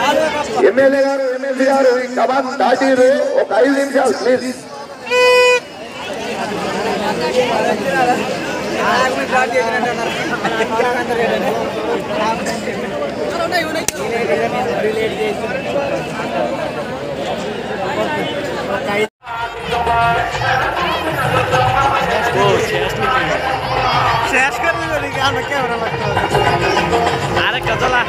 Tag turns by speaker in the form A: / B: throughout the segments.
A: MLA గారు MLC గారు ఈ కమాన్ దాటిరు ఒక ఐదు నిమిషాలు ప్లీజ్
B: शेष कर ली क्या मैं कैमरा लगता है अरे कचला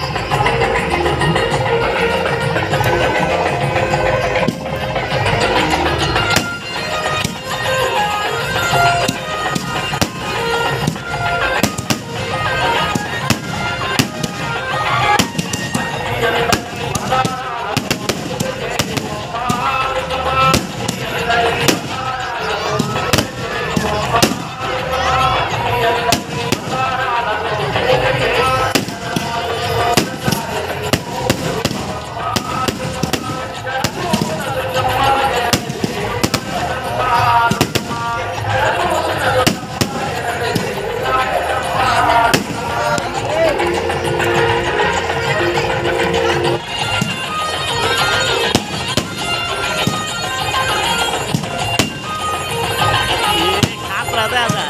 B: खास रहता है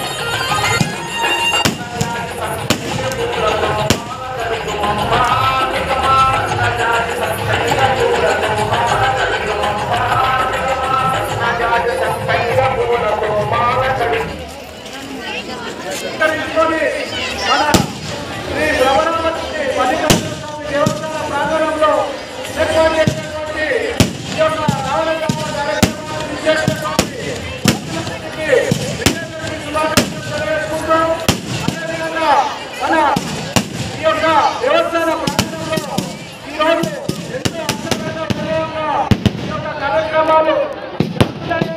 C: విస్తరించుకొని మన శ్రీ భ్రమరావతి మల్లికార్జున స్వామి దేవస్థాన ప్రాంగణంలో ఏర్పాటు చేసినటువంటి ఈ యొక్క రావణగ్రామ కార్యక్రమాన్ని విశేషించినటువంటి భక్తులందరికీ విజయదశమి శుభాకాంక్షలు తెలియజేసుకుంటూ అదేవిధంగా మన ఈ యొక్క దేవస్థాన ప్రాంగణంలో ఈరోజు ఎంతో అందంగా వైభవంగా ఈ యొక్క కార్యక్రమాలు జరుగుతాయి.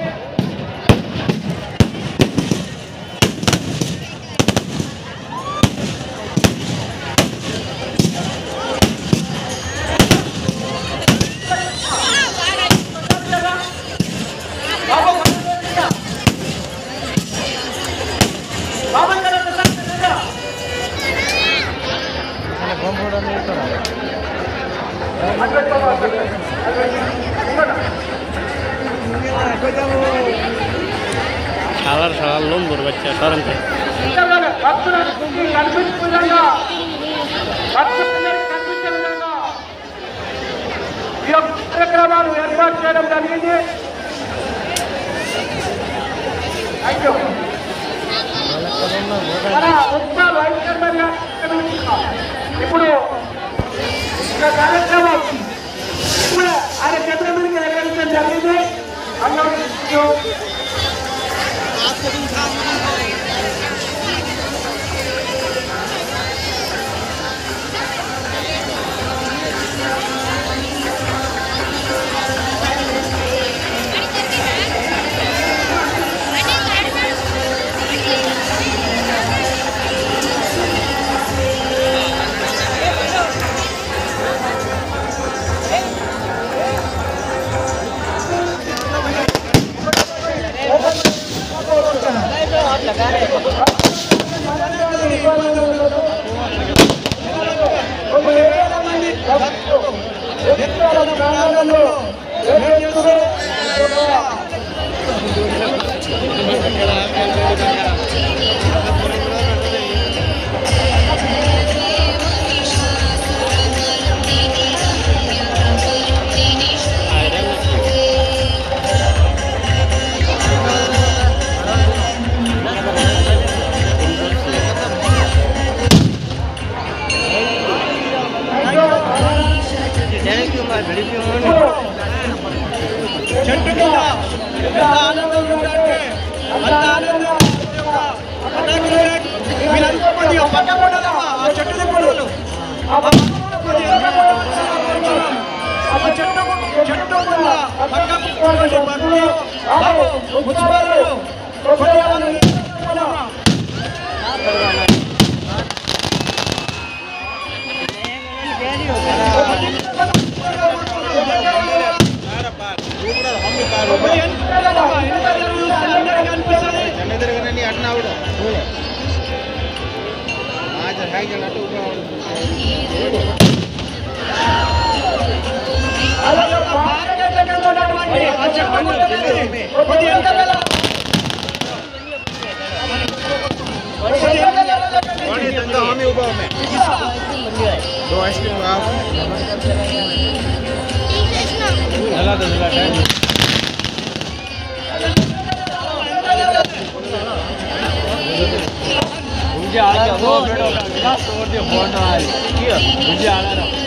B: সালার সালার লোন ধরে বাচ্চা সরেন
C: భక్తులకు కనిపించే విధంగా భక్తులందరికీ కనిపించే విధంగా ఈ యొక్క కార్యక్రమాలు ఏర్పాటు చేయడం జరిగింది థ్యాంక్ యూ మన ఉత్సవ వైస్ చైర్మన్ గారు ఇప్పుడు ఈ కార్యక్రమం ఇప్పుడు ఆయన చేతుల మీదకి నిర్వహించడం జరిగింది అందరూ చెట్టు కింద ఎంత ఆనందం ఉందంటే అంత ఆనందం వీళ్ళంతా కొద్దిగా పక్క పడాలమ్మా ఆ చెట్టు దిక్కుడు ఆ పక్క కొద్దిగా వెనక పడాలి. ఆ చెట్టు చెట్టు కూడా పక్కకు పోవాలి. భక్తులు, బాబు, మున్సిపాలిటీలు, కొద్దిగా వాళ్ళని పడాలమ్మా.
B: मुझे आ रहा है वो बेटा मुझे आ रहा है